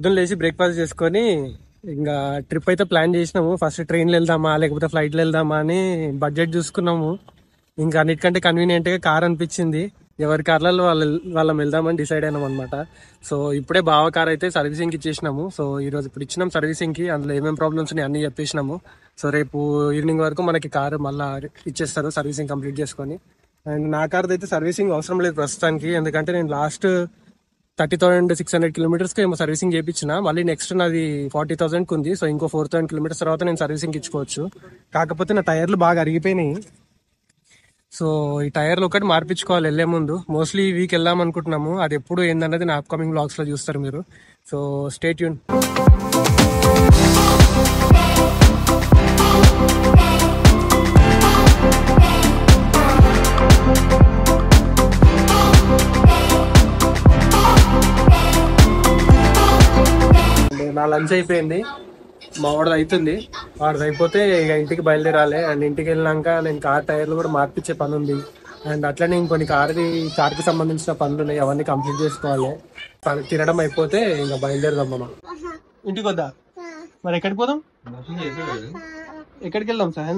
పొద్దున్న లేచి బ్రేక్ఫాస్ట్ చేసుకొని ఇంకా ట్రిప్ అయితే ప్లాన్ చేసినాము ఫస్ట్ ట్రైన్లో వెళ్దామా లేకపోతే ఫ్లైట్లో వెళ్దామా అని బడ్జెట్ చూసుకున్నాము ఇంకా అన్నిటికంటే కన్వీనియంట్ గా కార్ అనిపించింది ఎవరి కార్లలో వాళ్ళ వాళ్ళం వెళ్దామని డిసైడ్ అయినాం అనమాట సో ఇప్పుడే బావ కార్ అయితే సర్వీసింగ్ ఇచ్చేసినాము సో ఈ రోజు ఇప్పుడు ఇచ్చినాం సర్వీసింగ్ కి అందులో ఏమేమి ప్రాబ్లమ్స్ ఉన్నాయి అన్ని చెప్పేసినాము సో రేపు ఈవినింగ్ వరకు మనకి కార్ మళ్ళీ ఇచ్చేస్తారు సర్వీసింగ్ కంప్లీట్ చేసుకొని అండ్ నా కార్ అయితే సర్వీసింగ్ అవసరం లేదు ప్రస్తుతానికి ఎందుకంటే నేను last thirty thousand six hundred కిలోమీటర్స్కి ఏమో సర్వీసింగ్ చేయించిన మళ్ళీ నెక్స్ట్ నాది ఫార్టీ థౌసండ్కి ఉంది సో ఇంకో ఫోర్ థౌసండ్ కిలోమీటర్స్ తర్వాత నేను సర్వీసింగ్ ఇచ్చుకోవచ్చు కాకపోతే నా టైర్లు బాగా అరిగిపోయినాయి సో ఈ టైర్లు ఒకటి మార్పించుకోవాలి వెళ్ళే ముందు మోస్ట్లీ ఈ వీక్ వెళ్దాం అనుకుంటున్నాము అది ఎప్పుడు ఏందన్నది నా అప్కమింగ్ బ్లాగ్స్ లో చూస్తారు మీరు సో స్టేట్ యూన్ నా లంచ్ అయిపోయింది మా వాడిది అవుతుంది వాడిది అయిపోతే ఇక ఇంటికి బయలుదేరాలి అండ్ ఇంటికి వెళ్ళినాక నేను కార్ టైర్లు కూడా మార్పించే పని ఉంది అండ్ అట్లనే ఇంకొన్ని కార్ది కార్కి సంబంధించిన పనులు ఉన్నాయి అవన్నీ కంప్లీట్ చేసుకోవాలి పని- తినడం అయిపోతే ఇంకా బయలుదేరదాం మనం ఇంటికి వద్దా మరి ఎక్కడికి పోదాం ఎక్కడికి వెళ్దాం సార్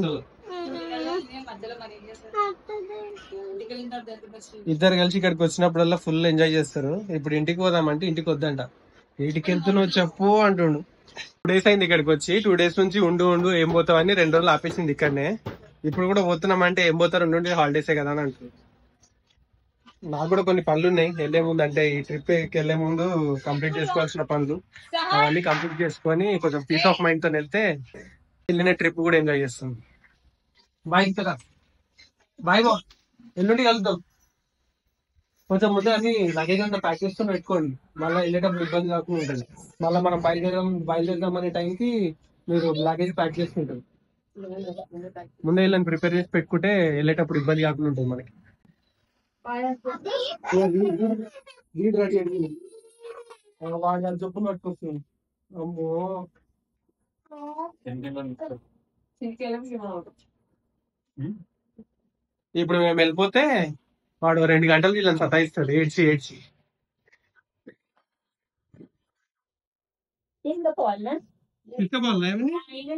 ఇద్దరు కలిసి ఇక్కడికి వచ్చినప్పుడల్లా ఫుల్ ఎంజాయ్ చేస్తారు ఇప్పుడు ఇంటికి పోదామంటే ఇంటికి వద్దంట ఇంటికి వెళ్తున్నావు చెప్పు అంటుండు టూ డేస్ అయింది ఇక్కడికి వచ్చి టూ డేస్ నుంచి ఉండు ఉండు ఏం పోతావని రెండు రోజులు ఆపేసింది ఇక్కడనే ఇప్పుడు కూడా పోతున్నామంటే ఏం పోతారు ఉండి హాలిడేసే కదా అని అంటుంది నాకు కూడా కొన్ని పనులు ఉన్నాయి వెళ్లే ముందు అంటే ఈ ట్రిప్ వెళ్లే ముందు కంప్లీట్ చేసుకోవాల్సిన పనులు అవన్నీ కంప్లీట్ చేసుకొని కొంచెం పీస్ ఆఫ్ మైండ్ తో వెళ్తే వెళ్ళిన ట్రిప్ కూడా ఎంజాయ్ చేస్తాం బాయ్ కదా బాయ్ బా ఎల్లుండి కలుద్దాం కొంచెం ముందు అన్ని లగేజ్ అంతా ప్యాక్ చేసుకొని పెట్టుకోండి మళ్ళీ వెళ్ళేటప్పుడు ఇబ్బంది కాకుండా ఉంటుంది మళ్ళీ మనం బయలుదేరడం బయలుదేరదాం అనే టైంకి మీరు లగేజ్ ప్యాక్ చేసుకుంటారు ముందే వెళ్ళని ప్రిపేర్ చేసి పెట్టుకుంటే వెళ్ళేటప్పుడు ఇబ్బంది కాకుండా ఉంటుంది మనకి వీడు రెడీ అండి వాడు చెప్పులు పట్టుకొస్తుంది అమ్మో ఇప్పుడు మేము వెళ్ళిపోతే వాడు రెండు గంటలు వీళ్ళని సతాయిస్తాడు ఏడ్చి ఏడ్చి తీసుకోపోవాలా ఏమని?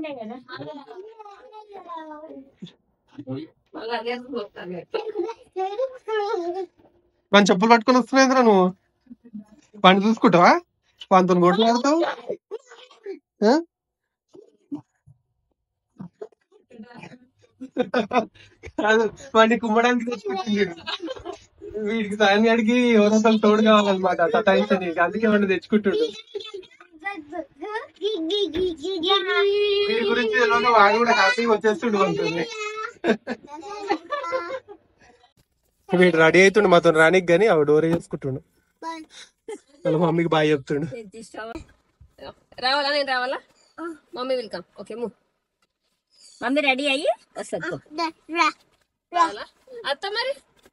వాని చెప్పులు పట్టుకొని వస్తున్నాయిరా నువ్వు పని చూసుకుంటావా వానితో గొడ్లు ఆడతావు ఆ? కాదు వాడిని కుమ్మడానికి తెచ్చుకుంటుంది వీడికి సాయానికి ఎవరో ఒకరు తోడు కావాలన్నమాట సతాయించని అందుకే వాడిని తెచ్చుకుంటుండు వీడి గురించి తెలియక వాడు కూడా హ్యాపీగా వచ్చేస్తుండు ఉంటుంది వీడు రెడీ అవుతుండు మాతో రానికి గానీ ఆవిడ డోర్ చేసుకుంటుండు వాళ్ళ మమ్మీకి బాయ్ చెప్తుండు రావాలా నేను రావాలా మమ్మీ వెల్కమ్ ఓకే మూ మమ్మీ రెడీ అయ్యి వస్తుంది రావాలా అత్త మరి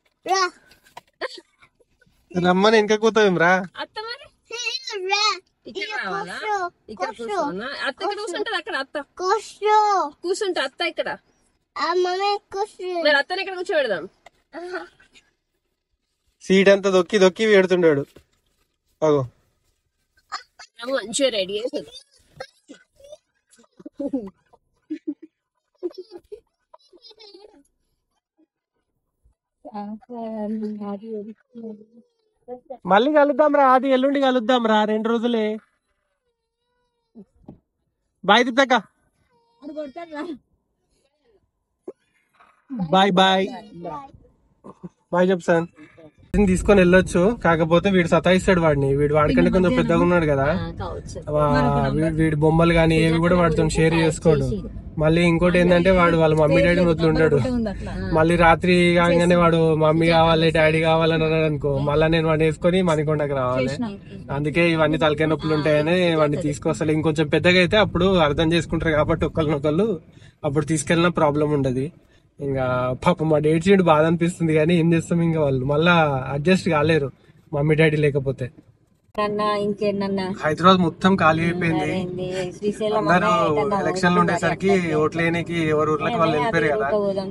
రమ్మని వెనక కూతాం రా అత్త మరి ఇక్కడ రావాలా ఇక్కడ కూర్చోనా అత్త ఇక్కడ కూర్చుంటది అక్కడ అత్త కూర్చుంటే అత్త ఇక్కడ మరి అత్తని ఇక్కడ కూర్చోబెడదాం సీట్ అంతా దొక్కి దొక్కి పెడుతుండాడు అగో అమ్మ మంచిగా రెడీ చేసేది మళ్ళీ కలుద్దాం రా అది ఎల్లుండి కలుద్దాం రా రెండు రోజులే బాయ్ దిద్దక్క బాయ్ బాయ్ బాయ్ చెప్తాను తీసుకొని వెళ్ళొచ్చు కాకపోతే వీడు సతాయిస్తాడు వాడిని వీడు వాడికంటే కొంచెం పెద్దగా ఉన్నాడు కదా కావచ్చు వా- వీ- వీడి బొమ్మలు కానీ ఏవి కూడా వాడితో షేర్ చేసుకోడు మళ్ళీ ఇంకోటి ఏంటంటే వాడు వాళ్ళ మమ్మీ డాడీ వదిలి ఉంటాడు మళ్ళీ రాత్రి కాగానే వాడు మమ్మీ కావాలి డాడీ కావాలని అన్నాడు అనుకో మళ్ళీ నేను వాడిని వేసుకొని మణికొండకు రావాలి అందుకే ఇవన్నీ తలకాయ నొప్పులు ఉంటాయని వాడిని తీసుకొస్తాను ఇంకొంచెం పెద్దగా అయితే అప్పుడు అర్థం చేసుకుంటారు కాబట్టి ఒకళ్ళనొకళ్ళు అప్పుడు తీసుకెళ్ళిన ప్రాబ్లం ఉండదు ఇంకా పాపం మా డేట్ సీడ్ బాధ అనిపిస్తుంది కానీ ఏం చేస్తాం ఇంకా వాళ్ళు మళ్ళా అడ్జస్ట్ కాలేరు మమ్మీ డాడీ లేకపోతే అన్న ఇంకేనన్నా హైదరాబాద్ మొత్తం ఖాళీ అయిపోయింది ఏంది శ్రీశైలం అందరూ అన్నా ఏదన్నా ఎలక్షన్లు ఉండేసరికి ఓట్లు వేయడానికి ఎవరు ఊర్లకు వాళ్ళు వెళ్ళిపోయారు కదా పోదాం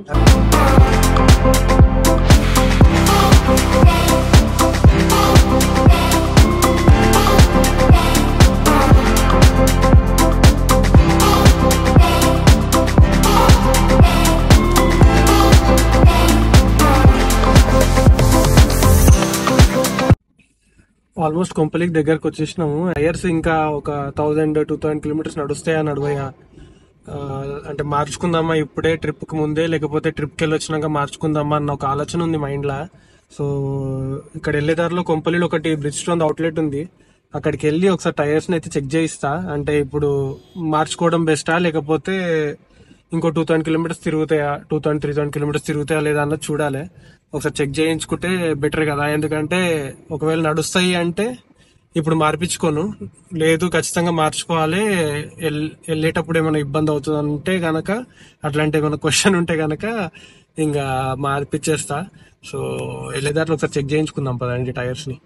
ఆల్మోస్ట్ కొంపలికి దగ్గరకు వచ్చేసినాము టైర్స్ ఇంకా ఒక థౌజండ్ టూ థౌసండ్ కిలోమీటర్స్ నడుస్తాయా నడవయా ఆ, అంటే మార్చుకుందామా ఇప్పుడే ట్రిప్ కి ముందే లేకపోతే ట్రిప్ కి వెళ్ళి వచ్చినాక మార్చుకుందామా అన్న ఒక ఆలోచన ఉంది మైండ్ లా సో ఇక్కడ వెళ్ళే దారిలో కొంపల్లిలో ఒకటి బ్రిడ్జ్ స్టోన్ అవుట్లెట్ ఉంది అక్కడికి వెళ్ళి ఒకసారి టైర్స్ అయితే చెక్ చేయిస్తా అంటే ఇప్పుడు మార్చుకోవడం బెస్టా లేకపోతే ఇంకో టూ థౌసండ్ కిలోమీటర్స్ తిరుగుతాయా two thousand three thousand kilometres తిరుగుతాయా లేదా అన్నది చూడాలి ఒకసారి చెక్ చేయించుకుంటే బెటర్ కదా ఎందుకంటే ఒకవేళ నడుస్తాయి అంటే ఇప్పుడు మార్పించుకోను లేదు ఖచ్చితంగా మార్చుకోవాలి ఎల్- వెళ్ళేటప్పుడు ఏమైనా ఇబ్బంది అవుతుంది అంటే గనక అట్లాంటి ఏమైనా క్వశ్చన్ ఉంటే గనక ఇంకా మార్పిచ్చేస్తా సో వెళ్ళేదాంట్లో ఒకసారి చెక్ చేయించుకుందాం పదండి టైర్స్ ని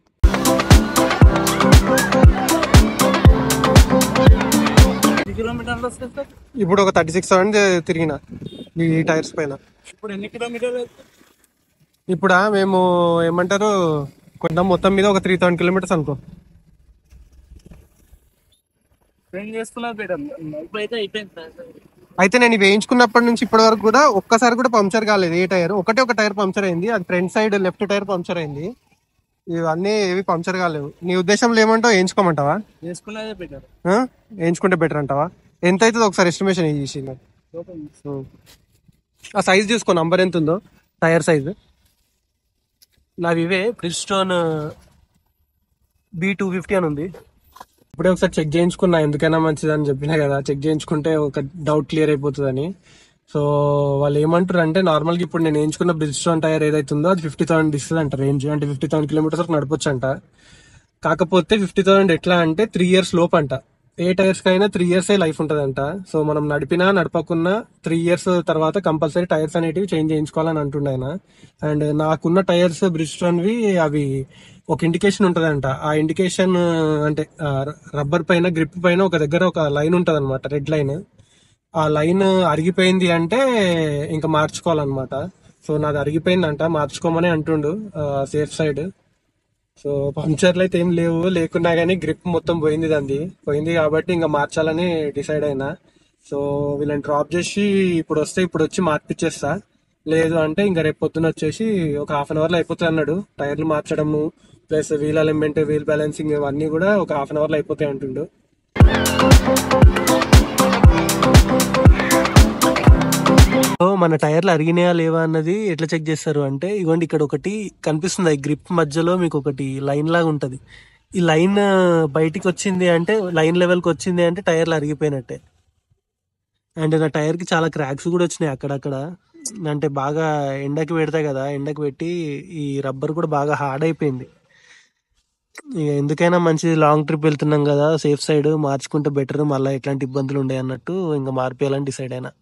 ఎన్ని కిలోమీటర్లు వస్తుంది సార్ ఇప్పుడు ఒక థర్టీ సిక్స్ సెవెన్ తిరిగిన ఈ టైర్స్ పైన ఇప్పుడు ఎన్ని కిలోమీటర్లు వెళ్తుంది? ఇప్పుడా మేము ఏమంటారు కొంచెం మొత్తం మీద ఒక త్రీ థౌసండ్ కిలోమీటర్స్ అనుకో ఏం చేస్తున్నారు మేడం ఇప్పుడైతే అయిపోయింది సార్ అయితే నేను ఇవి వేయించుకున్నప్పటి నుంచి ఇప్పటి వరకు కూడా ఒక్కసారి కూడా పంక్చర్ కాలేదు ఏ టైర్ ఒకటే ఒక టైర్ పంక్చర్ అయింది అది front side left tyre puncture అయింది ఇవన్నీ ఏవి పంక్చర్ కాలేవు నీ ఉద్దేశంలో ఏమంటావు వేయించుకోమంటావా చేసుకున్నదే బెటర్ ఆ? వేయించుకుంటే బెటర్ అంటావా ఎంత అవుతుంది ఒకసారి ఎస్టిమేషన్ చేసి ఆ సైజ్ చూసుకో నంబర్ ఎంత ఉందో టైర్ సైజ్ నావి ఇవే బ్రిడ్స్టోన్ బి టూ ఫిఫ్టీ అని ఉంది ఇప్పుడే ఒకసారి చెక్ చేయించుకున్నా ఎందుకైనా మంచిదని చెప్పినా కదా చెక్ చేయించుకుంటే ఒక డౌట్ క్లియర్ అయిపోతుందని సో వాళ్ళు ఏమంటారు అంటే నార్మల్ గా ఇప్పుడు నేను వేయించుకున్న బ్రిడ్స్టోన్ టైర్ ఏదైతే ఉందో అది ఫిఫ్టీ థౌసండ్ ఇస్తుంది అంట రేంజ్ అంటే ఫిఫ్టీ థౌసండ్ కిలోమీటర్స్ వరకు నడపొచ్చు అంట కాకపోతే ఫిఫ్టీ థౌసండ్ ఎట్లా అంటే త్రీ ఇయర్స్ లోపు అంట ఏ టైర్స్ కైనా త్రీ ఇయర్స్ లైఫ్ ఉంటదంట సో మనం నడిపినా నడపకున్నా త్రీ ఇయర్స్ తర్వాత కంపల్సరీ టైర్స్ అనేటివి చేంజ్ చేయించుకోవాలని అంటుండే ఆయన అండ్ నాకున్న టైర్స్ బ్రిడ్స్టోన్వి అవి ఒక ఇండికేషన్ ఉంటదంట ఆ ఇండికేషన్ అంటే రబ్బర్ పైన గ్రిప్ పైన ఒక దగ్గర ఒక లైన్ ఉంటది అనమాట రెడ్ లైన్ ఆ లైన్ అరిగిపోయింది అంటే ఇంకా మార్చుకోవాలన్నమాట సో నాది అరిగిపోయిందంట మార్చుకోమని అంటుండు సేఫ్ సైడ్ సో పంక్చర్లు అయితే ఏం లేవు లేకున్నా కానీ గ్రిప్ మొత్తం పోయింది దాన్ని పోయింది కాబట్టి ఇంకా మార్చాలని డిసైడ్ అయినా సో వీళ్ళని డ్రాప్ చేసి ఇప్పుడు వస్తే ఇప్పుడు వచ్చి మార్పిచ్చేస్తా లేదు అంటే ఇంకా రేపు పొద్దున వచ్చేసి ఒక హాఫ్ అన్ అవర్ లో అయిపోతుంది అన్నాడు టైర్లు మార్చడము plus wheel alignment wheel balancing ఇవన్నీ కూడా ఒక హాఫ్ అన్ అవర్ లో అయిపోతాయి అంటుండు సో మన టైర్లు అరిగినాయా లేవా అన్నది ఎట్లా చెక్ చేస్తారు అంటే ఇగోండి ఇక్కడ ఒకటి కనిపిస్తుంది ఈ గ్రిప్ మధ్యలో మీకు ఒకటి లైన్ లాగా ఉంటది ఈ లైన్ బయటికి వచ్చింది అంటే లైన్ లెవెల్కి వచ్చింది అంటే టైర్లు అరిగిపోయినట్టే అండ్ నా టైర్ కి చాలా క్రాక్స్ కూడా వచ్చినాయి అక్కడక్కడ అంటే బాగా ఎండకి పెడతాయి కదా ఎండకి పెట్టి ఈ రబ్బర్ కూడా బాగా హార్డ్ అయిపోయింది ఇక ఎందుకైనా మంచిది లాంగ్ ట్రిప్ వెళ్తున్నాం కదా సేఫ్ సైడ్ మార్చుకుంటే బెటర్ మళ్ళీ ఎట్లాంటి ఇబ్బందులు ఉండే అన్నట్టు ఇంకా మార్పేయాలని డిసైడ్ అయినా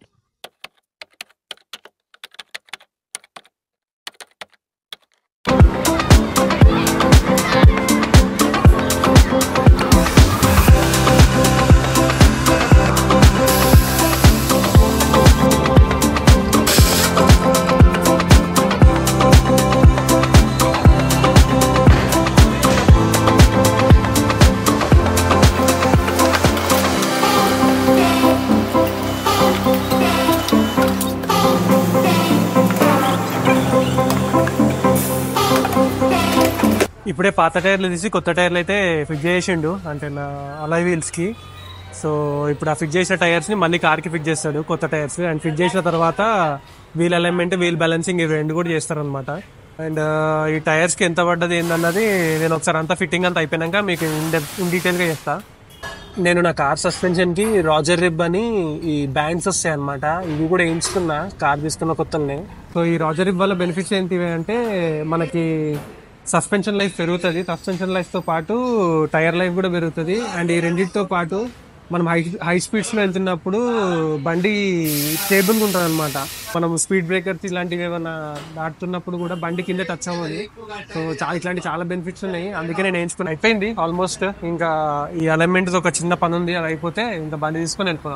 ఇప్పుడే పాత టైర్లు తీసి కొత్త టైర్లు అయితే ఫిక్స్ చేసిండు అంటే నా అలాయ్ వీల్స్ కి సో ఇప్పుడు ఆ ఫిక్స్ చేసిన టైర్స్ ని మళ్ళీ కార్ కి ఫిక్స్ చేస్తాడు కొత్త టైర్స్ అండ్ ఫిక్స్ చేసిన తర్వాత వీల్ అలైన్మెంట్ వీల్ బ్యాలెన్సింగ్ ఇవి రెండు కూడా చేస్తారనమాట అండ్ ఈ టైర్స్ కి ఎంత పడ్డది ఏందన్నది నేను ఒకసారి అంతా ఫిట్టింగ్ అంతా అయిపోయినాక మీకు ఇన్ డీటెయిల్ గా చెప్తా నేను నా కార్ సస్పెన్షన్ కి రాజర్ రిబ్ అని ఈ బ్యాండ్స్ వస్తాయి అనమాట ఇవి కూడా వేయించుకున్నా కార్ తీసుకున్న కొత్తనే సో ఈ రాజర్ రిబ్ వల్ల బెనిఫిట్స్ ఏంటి అంటే మనకి సస్పెన్షన్ లైఫ్ పెరుగుతుంది సస్పెన్షన్ లైఫ్ తో పాటు టైర్ లైఫ్ కూడా పెరుగుతుంది అండ్ ఈ రెండింటితో పాటు మనం హై హై స్పీడ్స్ లో వెళ్తున్నప్పుడు బండి స్టేబుల్ గా ఉంటుంది అనమాట మనం స్పీడ్ బ్రేకర్స్ ఇలాంటివి ఏమైనా దాటుతున్నప్పుడు కూడా బండి కింద టచ్ అవ్వదు సో చాలా ఇట్లాంటి చాలా బెనిఫిట్స్ ఉన్నాయి అందుకే నేను ఎంచుకుని అయిపోయింది ఆల్మోస్ట్ ఇంకా ఈ అలైన్మెంట్ ఒక చిన్న పని ఉంది అది అయిపోతే ఇంకా బండి తీసుకొని వెళ్ళిపోదాం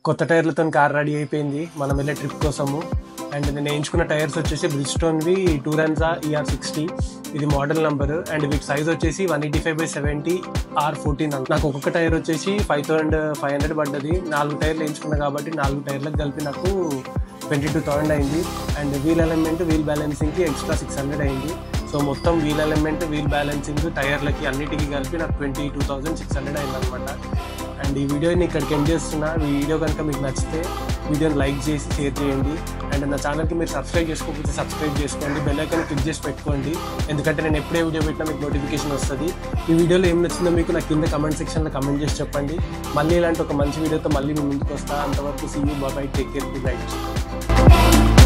కొత్త టైర్లతో కార్ రెడీ అయిపోయింది మనం వెళ్ళే ట్రిప్ కోసము అండ్ నేను వేయించుకున్న టైర్స్ వచ్చేసి బ్రిడ్స్టోన్వి టూరెన్జా ఈఆర్ సిక్స్టీ ఇది మోడల్ నంబర్ అండ్ వీటి సైజ్ వచ్చేసి one eighty five by seventy R fourteen నాకు ఒక్కొక్క టైర్ వచ్చేసి ఫైవ్ థౌసండ్ ఫైవ్ హండ్రెడ్ పడ్డది నాలుగు టైర్లు వేయించుకున్నా కాబట్టి నాలుగు టైర్లకు కలిపి నాకు ట్వంటీ టూ థౌసండ్ అయింది అండ్ వీల్ ఎలిమెంట్ వీల్ బ్యాలెన్సింగ్కి ఎక్స్ట్రా సిక్స్ హండ్రెడ్ అయింది సో మొత్తం వీల్ ఎలిమెంట్ వీల్ బ్యాలెన్సింగ్ టైర్లకి అన్నిటికీ కలిపి నాకు twenty two thousand six hundred అయింది అనమాట అండ్ ఈ వీడియోని ఇక్కడికి ఎండ్ చేస్తున్నా ఈ వీడియో కనుక మీకు నచ్చితే వీడియోని లైక్ చేసి షేర్ చేయండి అండ్ నా ఛానల్కి మీరు సబ్స్క్రైబ్ చేసుకోకపోతే సబ్స్క్రైబ్ చేసుకోండి బెల్ ఐకాన్ క్లిక్ చేసి పెట్టుకోండి ఎందుకంటే నేను ఎప్పుడే వీడియో పెట్టినా మీకు నోటిఫికేషన్ వస్తుంది ఈ వీడియోలో ఏం నచ్చిందో మీకు నా కింద కమెంట్ సెక్షన్లో కమెంట్ చేసి చెప్పండి మళ్ళీ ఇలాంటి ఒక మంచి వీడియోతో మళ్ళీ మీ ముందుకు వస్తా అంతవరకు సీ యూ బాబాయ్ టేక్ కేర్ గుడ్ నైట్